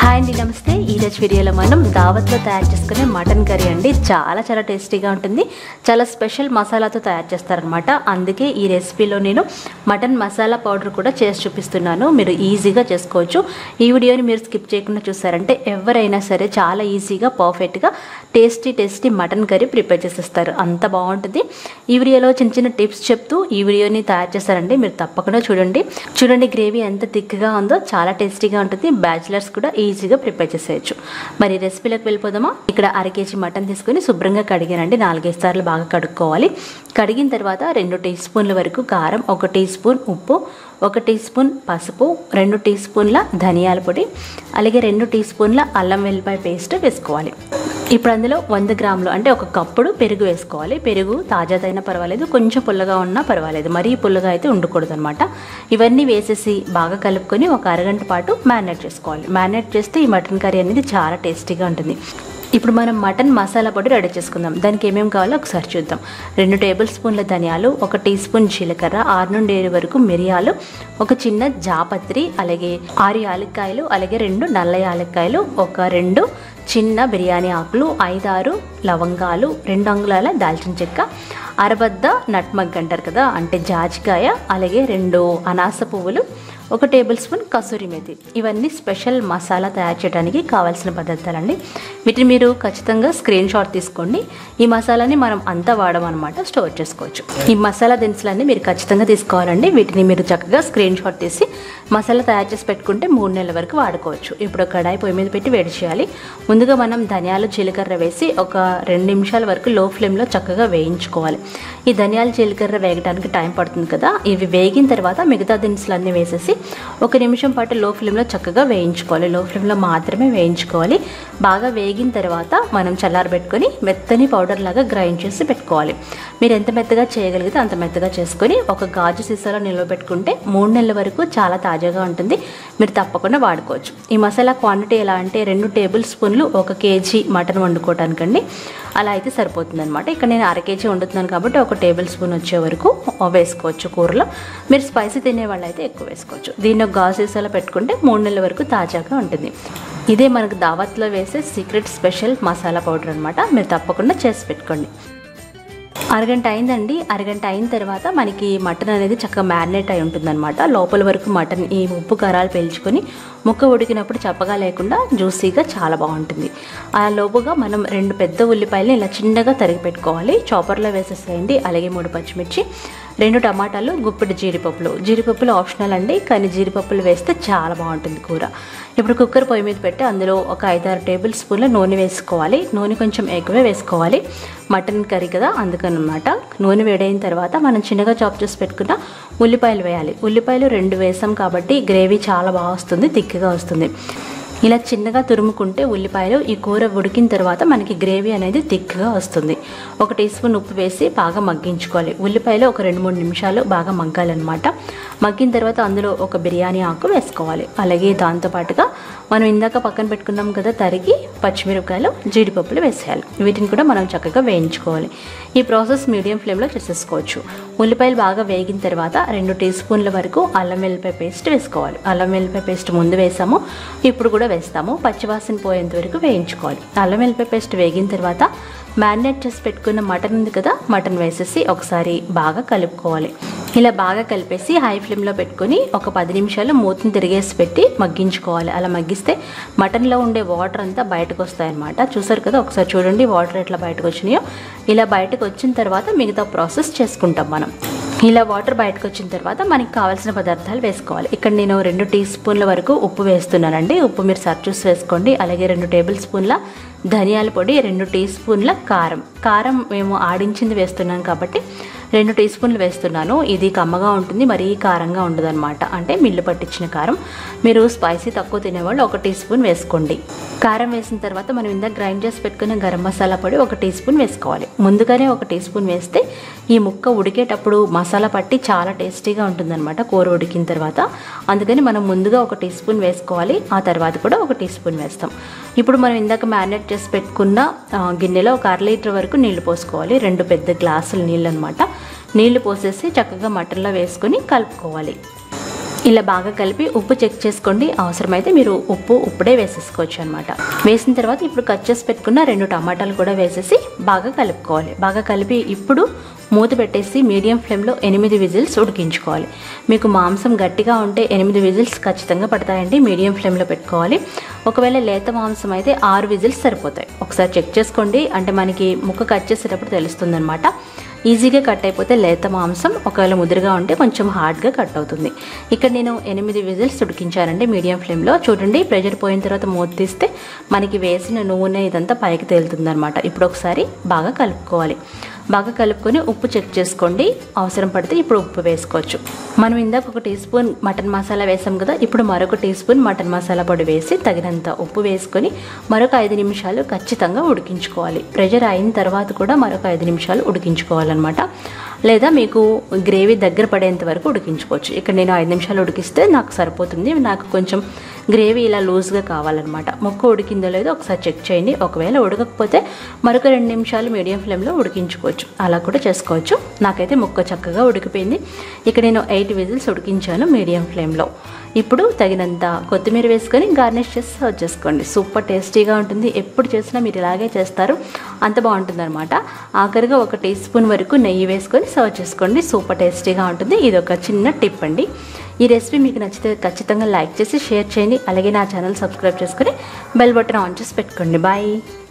hi అండి నమస్తే ఈరోజు వీడియోలో మనం దావత్లో తయారు చేసుకునే మటన్ కర్రీ అండి చాలా చాలా టేస్టీగా ఉంటుంది చాలా స్పెషల్ మసాలాతో తయారు చేస్తారనమాట అందుకే ఈ రెసిపీలో నేను మటన్ మసాలా పౌడర్ కూడా చేసి చూపిస్తున్నాను మీరు ఈజీగా చేసుకోవచ్చు ఈ వీడియోని మీరు స్కిప్ చేయకుండా చూసారంటే ఎవరైనా సరే చాలా ఈజీగా పర్ఫెక్ట్గా tasty tasty mutton curry prepare చేసేస్తారు అంత బాగుంటుంది ఈ వీడియోలో చిన్న చిన్న టిప్స్ చెప్తూ ఈ వీడియోని తయారు చేస్తారండి మీరు తప్పకుండా చూడండి చూడండి గ్రేవీ ఎంత థిక్గా ఉందో చాలా టేస్టీగా ఉంటుంది బ్యాచిలర్స్ కూడా ఈజీగా ప్రిపేర్ చేసేయచ్చు మరి రెసిపీలోకి వెళ్ళిపోదామా ఇక్కడ అర కేజీ మటన్ తీసుకొని శుభ్రంగా కడిగానండి నాలుగైదు సార్లు బాగా కడుక్కోవాలి కడిగిన తర్వాత రెండు టీ స్పూన్ల వరకు కారం ఒక టీ స్పూన్ ఉప్పు ఒక టీ స్పూన్ పసుపు రెండు టీ స్పూన్ల ధనియాల పొడి అలాగే రెండు టీ స్పూన్ల అల్లం వెల్లిపాయ పేస్ట్ వేసుకోవాలి ఇప్పుడు అందులో వంద గ్రాములు అంటే ఒక కప్పుడు పెరుగు వేసుకోవాలి పెరుగు తాజాదైనా పర్వాలేదు కొంచెం పుల్లగా ఉన్నా పర్వాలేదు మరీ పుల్లగా అయితే ఉండకూడదు అనమాట ఇవన్నీ వేసేసి బాగా కలుపుకొని ఒక అరగంట పాటు మ్యారినేట్ చేసుకోవాలి మ్యారినేట్ చేస్తే ఈ మటన్ కర్రీ అనేది చాలా టేస్టీగా ఉంటుంది ఇప్పుడు మనం మటన్ మసాలా పొడి రెడీ చేసుకుందాం దానికి ఏమేమి కావాలో ఒకసారి చూద్దాం రెండు టేబుల్ స్పూన్ల ధనియాలు ఒక టీ స్పూన్ జీలకర్ర ఆరు నుండి ఏడు వరకు మిరియాలు ఒక చిన్న జాపత్రి అలాగే ఆరు యాలక్కాయలు అలాగే రెండు నల్ల యాలక్కాయలు ఒక రెండు చిన్న బిర్యానీ ఆకులు ఐదారు లవంగాలు రెండు అంగుళాల దాల్చిన చెక్క అరబద్ద నట్మగ్ అంటారు కదా అంటే జాజికాయ అలాగే రెండు అనాస పువ్వులు ఒక టేబుల్ స్పూన్ కసూరి మెతి ఇవన్నీ స్పెషల్ మసాలా తయారు చేయడానికి కావాల్సిన పదార్థాలండి వీటిని మీరు ఖచ్చితంగా స్క్రీన్ షాట్ తీసుకోండి ఈ మసాలాని మనం అంతా వాడమన్నమాట స్టోర్ చేసుకోవచ్చు ఈ మసాలా దినుసులన్నీ మీరు ఖచ్చితంగా తీసుకోవాలండి వీటిని మీరు చక్కగా స్క్రీన్ షాట్ తీసి మసాలా తయారు చేసి పెట్టుకుంటే మూడు నెలల వరకు వాడుకోవచ్చు ఇప్పుడు కడాయి పొయ్యి మీద పెట్టి వేడి చేయాలి ముందుగా మనం ధనియాలు జీలకర్ర వేసి ఒక రెండు నిమిషాల వరకు లో ఫ్లేమ్లో చక్కగా వేయించుకోవాలి ఈ ధనియాలు జీలకర్ర వేగడానికి టైం పడుతుంది కదా ఇవి వేగిన తర్వాత మిగతా దినుసులన్నీ వేసేసి ఒక నిమిషం పాటు లో ఫ్లేమ్లో చక్కగా వేయించుకోవాలి లో ఫ్లేమ్లో మాత్రమే వేయించుకోవాలి బాగా వేగిన తర్వాత మనం చల్లారబెట్టుకొని మెత్తని పౌడర్ లాగా గ్రైండ్ చేసి పెట్టుకోవాలి మీరు ఎంత మెత్తగా చేయగలిగితే అంత మెత్తగా చేసుకొని ఒక గాజు సీసాలో నిల్వ పెట్టుకుంటే మూడు నెలల వరకు చాలా తాజాగా ఉంటుంది మీరు తప్పకుండా వాడుకోవచ్చు ఈ మసాలా క్వాంటిటీ ఎలా అంటే రెండు టేబుల్ స్పూన్లు ఒక కేజీ మటన్ వండుకోవటానికండి అలా అయితే సరిపోతుంది అనమాట ఇక్కడ నేను అర కేజీ వండుతున్నాను కాబట్టి ఒక టేబుల్ స్పూన్ వచ్చే వరకు వేసుకోవచ్చు కూరలో మీరు స్పైసీ తినే వాళ్ళు అయితే ఎక్కువ వేసుకోవచ్చు దీన్ని ఒక గాజు సీసాలో పెట్టుకుంటే మూడు నెలల వరకు తాజాగా ఉంటుంది ఇదే మనకు దావత్లో వేసే సీక్రెట్ స్పెషల్ మసాలా పౌడర్ అనమాట మీరు తప్పకుండా చేసి పెట్టుకోండి అరగంట అయిందండి అరగంట అయిన తర్వాత మనకి మటన్ అనేది చక్కగా మ్యారినేట్ అయి ఉంటుందన్నమాట లోపల వరకు మటన్ ఈ ఉప్పు కారాలు పీల్చుకొని ముక్క ఉడికినప్పుడు చప్పగా లేకుండా జ్యూసీగా చాలా బాగుంటుంది ఆ లోపుగా మనం రెండు పెద్ద ఉల్లిపాయలు ఇలా చిన్నగా తరిగి పెట్టుకోవాలి చాపర్లో వేసేసేయండి అలాగే మూడు పచ్చిమిర్చి రెండు టమాటాలు గుప్పిడి జీడిపప్పులు జీడిపప్పులు ఆప్షనల్ అండి కానీ జీడిపప్పులు వేస్తే చాలా బాగుంటుంది కూర ఇప్పుడు కుక్కర్ పొయ్యి మీద పెట్టి అందులో ఒక ఐదారు టేబుల్ స్పూన్ల నూనె వేసుకోవాలి నూనె కొంచెం ఎక్కువే వేసుకోవాలి మటన్ కర్రీ కదా అందుకనమాట నూనె వేడైన తర్వాత మనం చిన్నగా చాప్ చేసి పెట్టుకున్న ఉల్లిపాయలు వేయాలి ఉల్లిపాయలు రెండు వేసాం కాబట్టి గ్రేవీ చాలా బాగా వస్తుంది థిక్గా వస్తుంది ఇలా చిన్నగా తురుముకుంటే ఉల్లిపాయలు ఈ కూర ఉడికిన తర్వాత మనకి గ్రేవీ అనేది థిక్గా వస్తుంది ఒక టీ స్పూన్ ఉప్పు వేసి బాగా మగ్గించుకోవాలి ఉల్లిపాయలు ఒక రెండు మూడు నిమిషాలు బాగా మగ్గాలన్నమాట మగ్గిన తర్వాత అందులో ఒక బిర్యానీ ఆకు వేసుకోవాలి అలాగే దాంతోపాటుగా మనం ఇందాక పక్కన పెట్టుకున్నాం కదా తరిగి పచ్చిమిరపకాయలు జీడిపప్పులు వేసేయాలి వీటిని కూడా మనం చక్కగా వేయించుకోవాలి ఈ ప్రాసెస్ మీడియం ఫ్లేమ్లో చేసేసుకోవచ్చు ఉల్లిపాయలు బాగా వేగిన తర్వాత రెండు టీ స్పూన్ల వరకు అల్లం వెల్లిపాయ పేస్ట్ వేసుకోవాలి అల్లం వెల్లిపాయ పేస్ట్ ముందు వేసాము ఇప్పుడు కూడా వేస్తాము పచ్చివాసన పోయేంత వరకు వేయించుకోవాలి అల్లం వెల్లిపాయ పేస్ట్ వేగిన తర్వాత మ్యారినేట్ చేసి పెట్టుకున్న మటన్ ఉంది కదా మటన్ వేసేసి ఒకసారి బాగా కలుపుకోవాలి ఇలా బాగా కలిపేసి హై ఫ్లేమ్లో పెట్టుకొని ఒక పది నిమిషాలు మూతని తిరిగేసి పెట్టి మగ్గించుకోవాలి అలా మగ్గిస్తే మటన్లో ఉండే వాటర్ అంతా బయటకు వస్తాయన్నమాట చూసారు కదా ఒకసారి చూడండి వాటర్ ఎట్లా బయటకు వచ్చినాయో ఇలా బయటకు వచ్చిన తర్వాత మిగతా ప్రాసెస్ చేసుకుంటాం మనం ఇలా వాటర్ బయటకు వచ్చిన తర్వాత మనకి కావాల్సిన పదార్థాలు వేసుకోవాలి ఇక్కడ నేను రెండు టీ స్పూన్ల వరకు ఉప్పు వేస్తున్నానండి ఉప్పు మీరు సర్చ్ చూసి వేసుకోండి అలాగే రెండు టేబుల్ స్పూన్ల ధనియాల పొడి రెండు టీ స్పూన్ల కారం కారం మేము ఆడించింది వేస్తున్నాం కాబట్టి రెండు టీ స్పూన్లు వేస్తున్నాను ఇది కమ్మగా ఉంటుంది మరీ కారంగా ఉండదు అనమాట అంటే మిల్లు పట్టించిన కారం మీరు స్పైసీ తక్కువ తినేవాళ్ళు ఒక టీ స్పూన్ వేసుకోండి కారం వేసిన తర్వాత మనం ఇందాక గ్రైండ్ చేసి పెట్టుకున్న గరం మసాలా పొడి ఒక టీ స్పూన్ వేసుకోవాలి ముందుగానే ఒక టీ స్పూన్ వేస్తే ఈ ముక్క ఉడికేటప్పుడు మసాలా పట్టి చాలా టేస్టీగా ఉంటుందన్నమాట కూర ఉడికిన తర్వాత అందుకని మనం ముందుగా ఒక టీ స్పూన్ వేసుకోవాలి ఆ తర్వాత కూడా ఒక టీ స్పూన్ వేస్తాం ఇప్పుడు మనం ఇందాక మ్యారినేట్ చేసి పెట్టుకున్న ఆ, గిన్నెలో ఒక అర లీటర్ వరకు నీళ్లు పోసుకోవాలి రెండు పెద్ద గ్లాసుల నీళ్ళు అనమాట నీళ్లు పోసేసి చక్కగా మటన్లో వేసుకొని కలుపుకోవాలి ఇలా బాగా కలిపి ఉప్పు చెక్ చేసుకోండి అవసరమైతే మీరు ఉప్పు ఇప్పుడే వేసేసుకోవచ్చు అనమాట వేసిన తర్వాత ఇప్పుడు కట్ చేసి పెట్టుకున్న రెండు టమాటాలు కూడా వేసేసి బాగా కలుపుకోవాలి బాగా కలిపి ఇప్పుడు మూత పెట్టేసి మీడియం ఫ్లేమ్లో ఎనిమిది విజిల్స్ ఉడికించుకోవాలి మీకు మాంసం గట్టిగా ఉంటే ఎనిమిది విజిల్స్ ఖచ్చితంగా పడతాయండి మీడియం ఫ్లేమ్లో పెట్టుకోవాలి ఒకవేళ లేత మాంసం అయితే ఆరు విజిల్స్ సరిపోతాయి ఒకసారి చెక్ చేసుకోండి అంటే మనకి ముక్క కట్ చేసేటప్పుడు తెలుస్తుందన్నమాట ఈజీగా కట్ అయిపోతే లేత మాంసం ఒకవేళ ముదురుగా ఉంటే కొంచెం హార్డ్గా కట్ అవుతుంది ఇక్కడ నేను ఎనిమిది విజిల్స్ ఉడికించానండి మీడియం ఫ్లేమ్లో చూడండి ప్రెషర్ పోయిన తర్వాత మూత తీస్తే మనకి వేసిన నూనె ఇదంతా పైకి తేలుతుంది అనమాట ఇప్పుడు ఒకసారి బాగా కలుపుకోవాలి బాగా కలుపుకొని ఉప్పు చెక్ చేసుకోండి అవసరం పడితే ఇప్పుడు ఉప్పు వేసుకోవచ్చు మనం ఇందాక ఒక టీ స్పూన్ మటన్ మసాలా వేసాం కదా ఇప్పుడు మరొక టీ స్పూన్ మటన్ మసాలా పొడి వేసి తగినంత ఉప్పు వేసుకొని మరొక ఐదు నిమిషాలు ఖచ్చితంగా ఉడికించుకోవాలి ప్రెషర్ అయిన తర్వాత కూడా మరొక ఐదు నిమిషాలు ఉడికించుకోవాలన్నమాట లేదా మీకు గ్రేవీ దగ్గర పడేంత వరకు ఉడికించుకోవచ్చు ఇక్కడ నేను ఐదు నిమిషాలు ఉడికిస్తే నాకు సరిపోతుంది నాకు కొంచెం గ్రేవీ ఇలా లూజ్గా కావాలన్నమాట ముక్క ఉడికిందో లేదో ఒకసారి చెక్ చేయండి ఒకవేళ ఉడకకపోతే మరొక రెండు నిమిషాలు మీడియం ఫ్లేమ్లో ఉడికించుకోవచ్చు అలా కూడా చేసుకోవచ్చు నాకైతే ముక్క చక్కగా ఉడికిపోయింది ఇక్కడ నేను ఎయిట్ విజిల్స్ ఉడికించాను మీడియం ఫ్లేమ్లో ఇప్పుడు తగినంత కొత్తిమీర వేసుకొని గార్నిష్ చేసి సర్వ్ చేసుకోండి సూపర్ టేస్టీగా ఉంటుంది ఎప్పుడు చేసినా మీరు ఇలాగే చేస్తారు అంత బాగుంటుంది అనమాట ఆఖరిగా ఒక టీ స్పూన్ వరకు నెయ్యి వేసుకొని సర్వ్ చేసుకోండి సూపర్ టేస్టీగా ఉంటుంది ఇది ఒక చిన్న టిప్ అండి ఈ రెసిపీ మీకు నచ్చితే ఖచ్చితంగా లైక్ చేసి షేర్ చేయండి అలాగే నా ఛానల్ సబ్స్క్రైబ్ చేసుకొని బెల్ బటన్ ఆన్ చేసి పెట్టుకోండి బాయ్